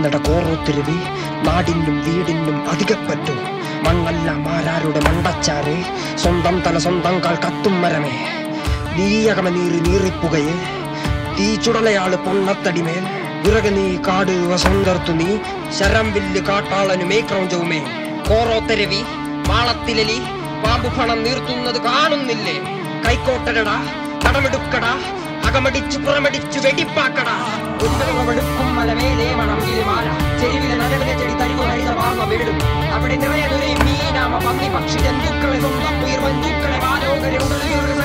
നിന്നട കോറോത്തിരുവി നാടിനും വീടിനും അധികപ്പറ്റു മണ്ണല്ല മാരാരുടെ മണ്ടച്ചാറ് സ്വന്തം തല സ്വന്തം കാൽ കത്തും മരമേ നീയകമ നീറി നീറിപ്പുകയെ തീ ചുടലയാള് പൊണ്ണത്തടിമേൽ വിറക് നീ കാട് വസന്തർത്തു നീ ശരം വില്ല് കാട്ടാളനു മേക്രൗഞ്ചവുമേ കോറോത്തരവി മാളത്തിലലി പാമ്പു പണം നീർത്തുന്നത് കാണുന്നില്ലേ കൈക്കോട്ടരടാ കടമെടുക്കടാ അകമടിച്ചു പുറമടിച്ചു വെടിപ്പാക്കടാ ഉദ്യോഗമെടുക്കും മലമേലെ മണമിലെ മാല ചെരുവിലെ നനവിലെ ചെടി തരികു ഹരിത വാർന്ന വീടും അവിടെ നിറയെ മീനാമ പന്നി പക്ഷി ജന്തുക്കളെ സ്വന്തം ഉയർ വഞ്ചുക്കളെ മാലോകരെ ഉടലിയൊരു